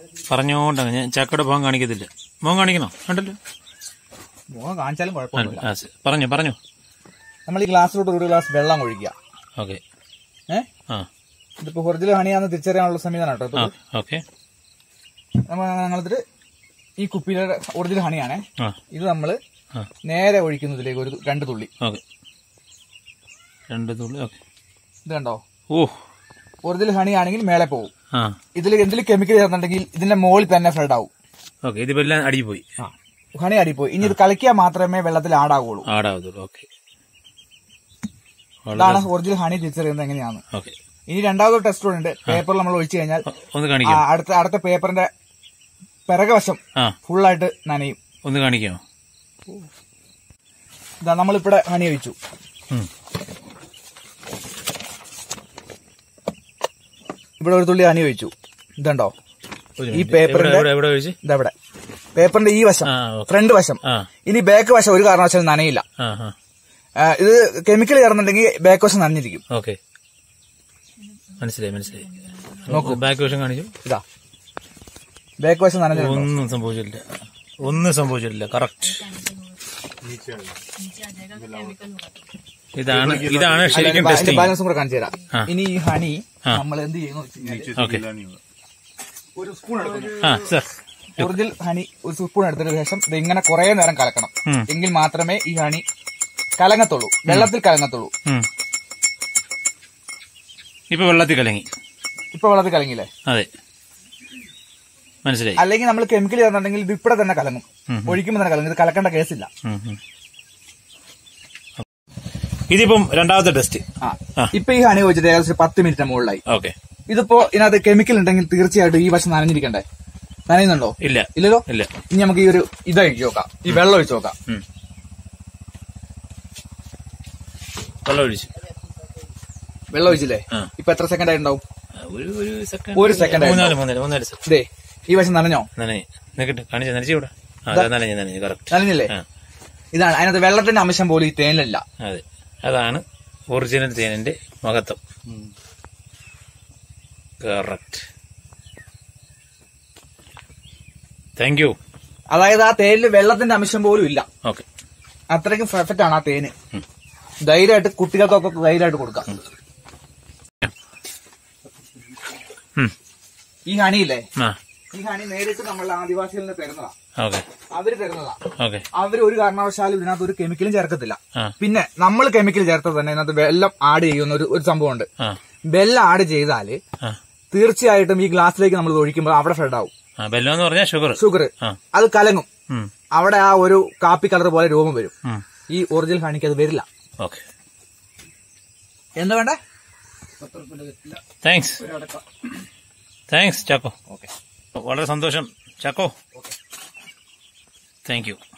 പറഞ്ഞോണ്ടാണ് ഞാൻ ചക്കയുടെ ഭാഗം കാണിക്കത്തില്ല മോൻ കാണിക്കണോ കണ്ടല്ലോ മുഖം കാണിച്ചാലും ആ, കുഴപ്പമൊന്നുമില്ല ആ, ശരി. പറഞ്ഞോ പറഞ്ഞോ നമ്മൾ ഈ ഗ്ലാസ്സിലോട്ട് ഒരു ഗ്ലാസ് വെള്ളം ഒഴിക്കുക ഓക്കെ ഏഹ് ആ ഇതിപ്പോ ഒറിജിനൽ ഹണിയാന്ന് തിരിച്ചറിയാനുള്ള സംവിധാനം കേട്ടോ ആ ഇപ്പൊ ഓക്കെ നമ്മൾ ഞങ്ങളിത് ഈ കുപ്പിയിലെ ഒറിജിനൽ ഹണിയാണേ ആ ഇത് നമ്മള് ആ നേരെ ഒഴിക്കുന്നതിലേക്ക് ഒരു രണ്ട് തുള്ളി ഓക്കെ രണ്ട് തുള്ളി ഓക്കെ ഇത് കണ്ടോ ഓ ഒറിജിനൽ ഹണി ആണെങ്കിൽ മേലെ പോകും ആ ഇതിൽ എന്തെങ്കിലും കെമിക്കൽ ചേർന്നുണ്ടെങ്കിൽ ഇതിന്റെ മുകളിൽ തന്നെ ഫ്ലഡ് ആവും ഓക്കെ ഇതിപ്പോ എല്ലാം അടിയിൽ പോയി ആ ഹണി അടിപ്പോയി ഇനി ഇത് കളിക്കാൻ മാത്രമേ വെള്ളത്തിൽ ആടാവുള്ളൂ ആടാവത്തുള്ളൂ ഓക്കെ ഇതാണ് ഒറിജിനൽ ഹണി തിരിച്ചറിയുന്നത് എങ്ങനെയാണ് ഓക്കെ ഇനി രണ്ടാമത്തെ ടെസ്റ്റ് ഉണ്ട് പേപ്പറിൽ നമ്മൾ ഒഴിച്ചു കഴിഞ്ഞാൽ ഒന്ന് ആ, കാണിക്കാം അടുത്ത അടുത്ത പേപ്പറിന്റെ പിറകവശം ആ ഫുള്ളായിട്ട് നനയും ഒന്ന് കാണിക്കാമോ ഇതാ നമ്മളിവിടെ ഹണി ഒഴിച്ചു ഉം. ഇവിടെ ഒരു തുള്ളി ഹണി ഒഴിച്ചു ഇതുണ്ടോ ഒരു ഈ മിനിറ്റ്. പേപ്പറിന്റെ- എവിടെ- എവിടെ എവിടെ ഒഴിച്ച് ഇതവിടെ പേപ്പറിന്റെ ഈ വശം ആ ഓക്കെ ഫ്രണ്ട് വശം ആ ഇനി ബാക്ക് വശം ഒരു കാരണവശാലും നനയില്ല ആ ആ ആ, ഇത് കെമിക്കൽ ചേർന്നുണ്ടെങ്കിൽ ബാക്ക് വശം നനഞ്ഞിരിക്കും ഓക്കെ മനസ്സിലായി മനസ്സിലായി നോക്കൂ. ബാക്ക് വശം കാണിച്ചു ഇതാ ബാക്ക് വശം നനഞ്ഞിട്ടുണ്ടോ ഒന്നും സംഭവിച്ചിട്ടില്ല ഒന്നും സംഭവിച്ചിട്ടില്ല കറക്റ്റ് ഇതാണ് ഇതാണ് ശരിക്കും ടെസ്റ്റിംഗ് ബാലൻസും കൂടെ കാണിച്ചു ആ. തരാം ഇനി ഈ ഹണി നമ്മൾ എന്ത് ചെയ്യുന്നു വെച്ച് കഴിഞ്ഞാല് ഓക്കെ ഒരു സ്പൂൺ എടുക്കുന്നു ആ സർ ഒറിജിനൽ ഹണി ഒരു സ്പൂൺ എടുത്തതിന് ശേഷം ഇത് ഇങ്ങനെ കുറെ നേരം കലക്കണം ഉം. എങ്കിൽ മാത്രമേ ഈ ഹണി കലങ്ങത്തുള്ളൂ വെള്ളത്തിൽ കലങ്ങത്തുള്ളൂ ഇപ്പൊ വെള്ളത്തിൽ കലങ്ങി ഇപ്പൊ വെള്ളത്തിൽ കലങ്ങില്ലേ അതെ മനസ്സിലായി അല്ലെങ്കിൽ നമ്മൾ കെമിക്കൽ ചേർന്നിട്ടുണ്ടെങ്കിൽ ഇത് ഇപ്പടെ തന്നെ കലങ്ങും ഉം. ഒഴിക്കുമ്പോൾ തന്നെ കലങ്ങും ഇത് കലക്കേണ്ട കേസില്ല ഉം, ഉം. ഇതിപ്പം രണ്ടാമത്തെ ടെസ്റ്റ് ആ ആ. ഇപ്പൊ ഈ ഹണി വെച്ചിട്ട് ഏകദേശം പത്ത് മിനിറ്റ് മുകളിലായി ഓക്കെ ഇതിപ്പോ ഇതിനകത്ത് കെമിക്കൽ ഉണ്ടെങ്കിൽ തീർച്ചയായിട്ടും ഈ വശം നനഞ്ഞിരിക്കണ്ടേ നനയുന്നുണ്ടോ ഇല്ല ഇല്ലല്ലോ ഇല്ല ഇനി നമുക്ക് ഈ ഒരു ഇത് ഒഴിച്ച് നോക്കാം ഈ വെള്ളം ഒഴിച്ച് നോക്കാം ഉം. വെള്ളം ഒഴിച്ച് വെള്ളം ഒഴിച്ചില്ലേ ആ. ഇപ്പൊ എത്ര സെക്കൻഡ് ആയിട്ടുണ്ടാവും ആ, ഒരു ഒരു സെക്കൻഡ് ഒരു second മൂന്നാല് ആയിട്ടുണ്ടാവും. മൂന്നാല് മൂന്നാല് സെക്കൻഡ് ഇതേ ഈ വശം നനഞ്ഞോ നനഞ്ഞ് നിക്കട്ടെ കാണിച്ചു നനച്ചു ഇവിടെ ആ അതാ നനഞ്ഞ് നനഞ്ഞ് കറക്റ്റ് നനഞ്ഞില്ലേ ആ ഇതാണ് അതിനകത്ത് വെള്ളത്തിന്റെ അംശം പോലും ഈ തേനിലില്ല അതെ അതാണ് ഒറിജിനൽ തേനിന്റെ മഹത്വം കറക്റ്റ് താങ്ക് യു അതായത് ആ തേനില് വെള്ളത്തിന്റെ അംശം പോലും ഇല്ല ഓക്കെ അത്രയ്ക്കും പെർഫെക്റ്റ് ആണ് ആ തേന് ധൈര്യമായിട്ട് കുട്ടികൾക്കൊക്കെ ധൈര്യമായിട്ട് കൊടുക്കാം ഈ ഹണിയില്ലേ ആ ഈ ഹണി നേരിട്ട് നമ്മളുടെ ആദിവാസികളിൽ നിന്ന് തരുന്നതാ ഓക്കെ അവര് തരുന്നതാ ഓക്കെ അവർ ഒരു കാരണവശാലും ഇതിനകത്ത് ഒരു കെമിക്കലും ചേർക്കത്തില്ല ആ പിന്നെ നമ്മൾ കെമിക്കൽ ചേർത്തത് തന്നെ ഇതിനകത്ത് വെള്ളം ആഡ് ചെയ്യുന്ന ഒരു ഒരു സംഭവമുണ്ട് ആ വെള്ളം ആഡ് ചെയ്താല് ആ തീർച്ചയായിട്ടും ഈ ഗ്ലാസ്സിലേക്ക് നമ്മൾ ഇത് ഒഴിക്കുമ്പോൾ അവിടെ ഫ്ലഡ് ആവും ആ ബെല്ലം എന്ന് പറഞ്ഞാൽ ഷുഗർ ഷുഗർ ആ അത് കലങ്ങും ഉം അവിടെ ആ ഒരു കാപ്പി കളർ പോലെ രൂപം വരും ഉം ഈ ഒറിജിനൽ ഹണിക്ക് അത് വരില്ല ഓക്കെ എന്താ വേണ്ടേ താങ്ക്സ് താങ്ക്സ് ചാക്കോ ഓക്കെ വളരെ സന്തോഷം ചാക്കോ താങ്ക് യു